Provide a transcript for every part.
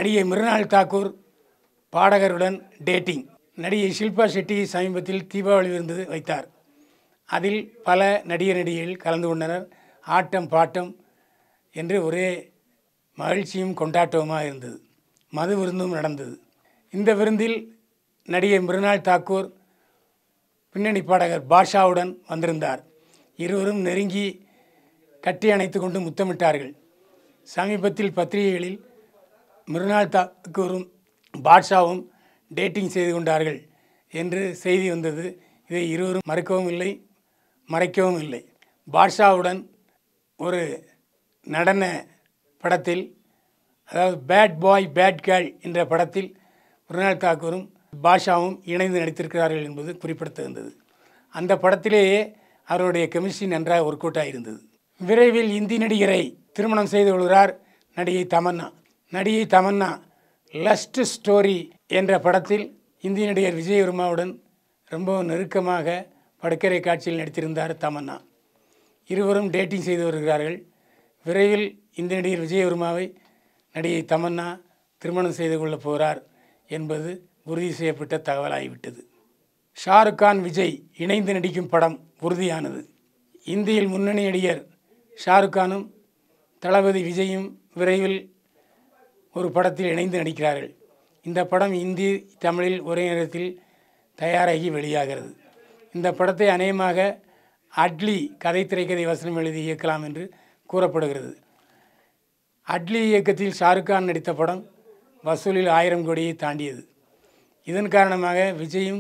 நடிகை மிருனால் தாக்கூர் பாடகருடன் டேட்டிங் நடிகை ஷில்பா ஷெட்டி சமீபத்தில் தீபாவளி விருந்து வைத்தார் அதில் பல நடிகர் நடிகைகள் கலந்து கொண்டனர் ஆட்டம் பாட்டம் என்று ஒரே மகிழ்ச்சியும் கொண்டாட்டவுமாக இருந்தது மது விருந்தும் நடந்தது இந்த விருந்தில் நடிகை மிருனால் தாக்கூர் பின்னணி பாடகர் பாஷாவுடன் வந்திருந்தார் இருவரும் நெருங்கி கட்டி அணைத்து கொண்டு முத்தமிட்டார்கள் சமீபத்தில் பத்திரிகைகளில் மிருனால் தாக்கூரும் பாட்ஷாவும் டேட்டிங் செய்து கொண்டார்கள் என்று செய்தி வந்தது இதை இருவரும் மறுக்கவும் இல்லை மறைக்கவும் இல்லை பாட்ஷாவுடன் ஒரு நடன படத்தில் அதாவது பேட் பாய் பேட் கேர்ள் என்ற படத்தில் மிருனால் தாக்கூரும் பாஷாவும் இணைந்து நடித்திருக்கிறார்கள் என்பது குறிப்பிடத்தகுந்தது அந்த படத்திலேயே அவருடைய கெமிஸ்ட்ரி நன்றாக ஒர்க் அவுட் ஆகியிருந்தது விரைவில் இந்தி நடிகரை திருமணம் செய்து கொள்கிறார் நடிகை தமன்னா நடிகை தமன்னா லஸ்ட் ஸ்டோரி என்ற படத்தில் இந்தி நடிகர் விஜயவர்மாவுடன் ரொம்பவும் நெருக்கமாக படுக்கரை காட்சியில் நடித்திருந்தார் தமன்னா இருவரும் டேட்டிங் செய்து வருகிறார்கள் விரைவில் இந்த நடிகர் விஜயவர்மாவை நடிகை தமன்னா திருமணம் செய்து கொள்ளப் போகிறார் என்பது உறுதி செய்யப்பட்ட தகவலாகிவிட்டது ஷாருக் கான் விஜய் இணைந்து நடிக்கும் படம் உறுதியானது இந்தியில் முன்னணி நடிகர் ஷாருக் கானும் தளபதி விஜயும் விரைவில் ஒரு படத்தில் இணைந்து நடிக்கிறார்கள் இந்த படம் இந்தி தமிழில் ஒரே நேரத்தில் தயாராகி வெளியாகிறது இந்த படத்தை அநேகமாக அட்லி கதை திரைக்கதை வசனம் எழுதி இயக்கலாம் என்று கூறப்படுகிறது அட்லி இயக்கத்தில் ஷாருக் கான் நடித்த படம் வசூலில் ஆயிரம் கோடியை தாண்டியது இதன் காரணமாக விஜயும்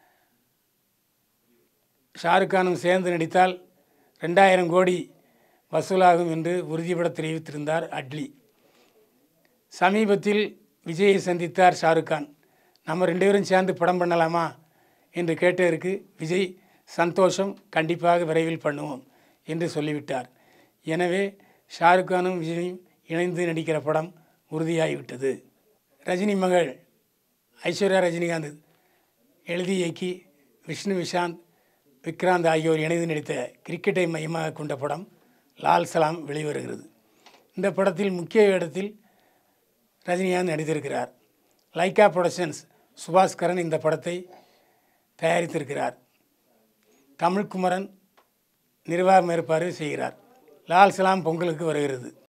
ஷாருக் கானும் சேர்ந்து நடித்தால் ரெண்டாயிரம் கோடி வசூலாகும் என்று உறுதிபட தெரிவித்திருந்தார் அட்லி சமீபத்தில் விஜயை சந்தித்தார் ஷாருக் கான் நம்ம ரெண்டு பேரும் சேர்ந்து படம் பண்ணலாமா என்று கேட்டதற்கு விஜய் சந்தோஷம் கண்டிப்பாக விரைவில் பண்ணுவோம் என்று சொல்லிவிட்டார் எனவே ஷாருக் கானும் விஜயும் இணைந்து நடிக்கிற படம் உறுதியாகிவிட்டது ரஜினி மகள் ஐஸ்வர்யா ரஜினிகாந்த் எழுதி இயக்கி விஷ்ணு விஷாந்த் விக்ராந்த் ஆகியோர் இணைந்து நடித்த கிரிக்கெட்டை மையமாக கொண்ட படம் லால் சலாம் வெளிவருகிறது இந்த படத்தில் முக்கிய இடத்தில் ரஜினிகாந்த் நடித்திருக்கிறார் லைக்கா புரொடக்ஷன்ஸ் சுபாஸ்கரன் இந்த படத்தை தயாரித்திருக்கிறார் தமிழ்குமரன் நிர்வாகம் ஏற்பாடு செய்கிறார் லால் சலாம் பொங்கலுக்கு வருகிறது